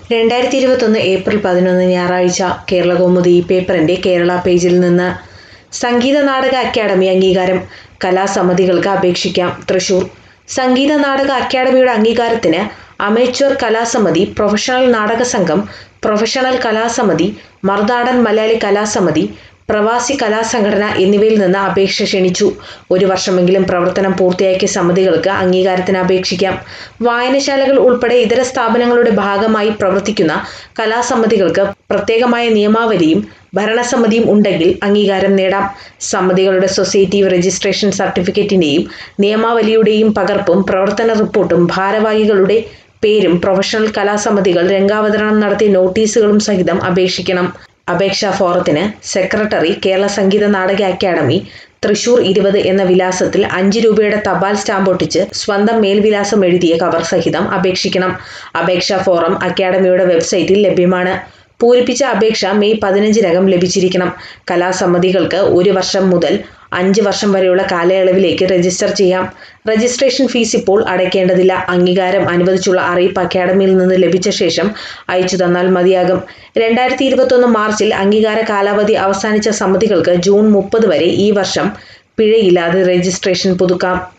രണ്ടായിരത്തി ഇരുപത്തൊന്ന് ഏപ്രിൽ പതിനൊന്ന് ഞായറാഴ്ച കേരളകൗമുദി പേപ്പറിന്റെ കേരള പേജിൽ നിന്ന് സംഗീത നാടക അക്കാദമി അംഗീകാരം കലാസമിതികൾക്ക് അപേക്ഷിക്കാം തൃശൂർ സംഗീത നാടക അക്കാദമിയുടെ അംഗീകാരത്തിന് അമേച്വർ കലാസമിതി പ്രൊഫഷണൽ നാടക സംഘം പ്രൊഫഷണൽ കലാസമിതി മറുനാടൻ മലയാളി കലാസമിതി പ്രവാസി കലാസംഘടന എന്നിവയിൽ നിന്ന് അപേക്ഷ ക്ഷണിച്ചു ഒരു വർഷമെങ്കിലും പ്രവർത്തനം പൂർത്തിയാക്കിയ സമിതികൾക്ക് അംഗീകാരത്തിന് അപേക്ഷിക്കാം വായനശാലകൾ ഉൾപ്പെടെ ഇതര സ്ഥാപനങ്ങളുടെ ഭാഗമായി പ്രവർത്തിക്കുന്ന കലാസമിതികൾക്ക് പ്രത്യേകമായ നിയമാവലിയും ഭരണസമിതിയും ഉണ്ടെങ്കിൽ അംഗീകാരം നേടാം സമിതികളുടെ സൊസൈറ്റീവ് രജിസ്ട്രേഷൻ സർട്ടിഫിക്കറ്റിന്റെയും നിയമാവലിയുടെയും പകർപ്പും പ്രവർത്തന റിപ്പോർട്ടും ഭാരവാഹികളുടെ പേരും പ്രൊഫഷണൽ കലാസമിതികൾ രംഗാവതരണം നടത്തിയ നോട്ടീസുകളും സഹിതം അപേക്ഷിക്കണം അപേക്ഷാ ഫോറത്തിന് സെക്രട്ടറി കേരള സംഗീത നാടക അക്കാദമി തൃശൂർ ഇരുപത് എന്ന വിലാസത്തിൽ അഞ്ച് രൂപയുടെ തപാൽ സ്റ്റാമ്പ് ഒട്ടിച്ച് സ്വന്തം മേൽവിലാസം എഴുതിയ കവർ സഹിതം അപേക്ഷിക്കണം അപേക്ഷാ ഫോറം അക്കാദമിയുടെ വെബ്സൈറ്റിൽ ലഭ്യമാണ് പൂരിപ്പിച്ച അപേക്ഷ മെയ് പതിനഞ്ചിനകം ലഭിച്ചിരിക്കണം കലാസമിതികൾക്ക് ഒരു വർഷം മുതൽ അഞ്ച് വർഷം വരെയുള്ള കാലയളവിലേക്ക് രജിസ്റ്റർ ചെയ്യാം രജിസ്ട്രേഷൻ ഫീസ് ഇപ്പോൾ അടയ്ക്കേണ്ടതില്ല അംഗീകാരം അനുവദിച്ചുള്ള അറിയിപ്പ് അക്കാദമിയിൽ നിന്ന് ലഭിച്ച ശേഷം അയച്ചു തന്നാൽ മതിയാകും രണ്ടായിരത്തി ഇരുപത്തൊന്ന് മാർച്ചിൽ അംഗീകാര കാലാവധി അവസാനിച്ച സമിതികൾക്ക് ജൂൺ മുപ്പത് വരെ ഈ വർഷം പിഴയില്ലാതെ രജിസ്ട്രേഷൻ പുതുക്കാം